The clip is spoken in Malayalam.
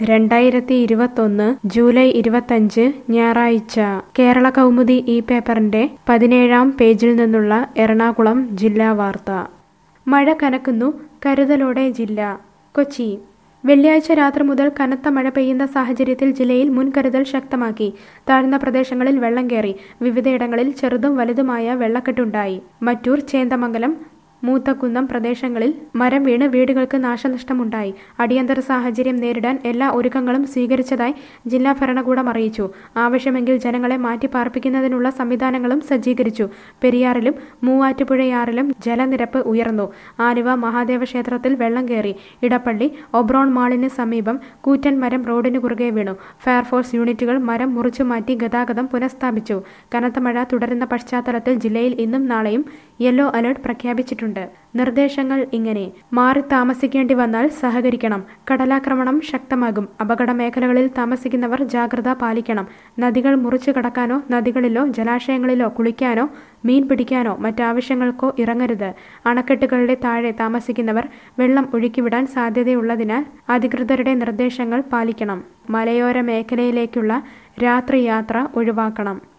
രണ്ടായിരത്തി ഇരുപത്തൊന്ന് ജൂലൈ ഇരുപത്തഞ്ച് ഞായറാഴ്ച കേരള കൗമുദി ഈ പേപ്പറിന്റെ പതിനേഴാം പേജിൽ നിന്നുള്ള എറണാകുളം ജില്ലാ വാർത്ത മഴ കനക്കുന്നു കരുതലോടെ ജില്ല കൊച്ചി വെള്ളിയാഴ്ച രാത്രി മുതൽ കനത്ത മഴ പെയ്യുന്ന സാഹചര്യത്തിൽ ജില്ലയിൽ മുൻകരുതൽ ശക്തമാക്കി താഴ്ന്ന പ്രദേശങ്ങളിൽ വെള്ളം കയറി വിവിധയിടങ്ങളിൽ ചെറുതും വലുതുമായ വെള്ളക്കെട്ടുണ്ടായി മറ്റൂർ ചേന്ദമംഗലം മൂത്തക്കുന്നം പ്രദേശങ്ങളിൽ മരം വീണ് വീടുകൾക്ക് നാശനഷ്ടമുണ്ടായി അടിയന്തര സാഹചര്യം നേരിടാൻ എല്ലാ ഒരുക്കങ്ങളും സ്വീകരിച്ചതായി ജില്ലാ ഭരണകൂടം അറിയിച്ചു ആവശ്യമെങ്കിൽ ജനങ്ങളെ മാറ്റിപ്പാർപ്പിക്കുന്നതിനുള്ള സംവിധാനങ്ങളും സജ്ജീകരിച്ചു പെരിയാറിലും മൂവാറ്റുപുഴയാറിലും ജലനിരപ്പ് ഉയർന്നു ആലുവ മഹാദേവ ക്ഷേത്രത്തിൽ വെള്ളം കയറി ഇടപ്പള്ളി ഒബ്രോൺ മാളിന് സമീപം കൂറ്റൻ മരം റോഡിന് കുറുകെ വീണു ഫയർഫോഴ്സ് യൂണിറ്റുകൾ മരം മുറിച്ചു മാറ്റി ഗതാഗതം പുനഃസ്ഥാപിച്ചു കനത്ത മഴ തുടരുന്ന പശ്ചാത്തലത്തിൽ ജില്ലയിൽ ഇന്നും നാളെയും യെല്ലോ അലർട്ട് പ്രഖ്യാപിച്ചിട്ടുണ്ട് നിർദ്ദേശങ്ങൾ ഇങ്ങനെ മാറി താമസിക്കേണ്ടി വന്നാൽ സഹകരിക്കണം കടലാക്രമണം ശക്തമാകും അപകട മേഖലകളിൽ താമസിക്കുന്നവർ ജാഗ്രത പാലിക്കണം നദികൾ മുറിച്ചു കടക്കാനോ നദികളിലോ ജലാശയങ്ങളിലോ കുളിക്കാനോ മീൻ പിടിക്കാനോ മറ്റാവശ്യങ്ങൾക്കോ ഇറങ്ങരുത് അണക്കെട്ടുകളുടെ താഴെ താമസിക്കുന്നവർ വെള്ളം ഒഴുക്കിവിടാൻ സാധ്യതയുള്ളതിനാൽ അധികൃതരുടെ നിർദ്ദേശങ്ങൾ പാലിക്കണം മലയോര മേഖലയിലേക്കുള്ള രാത്രിയാത്ര ഒഴിവാക്കണം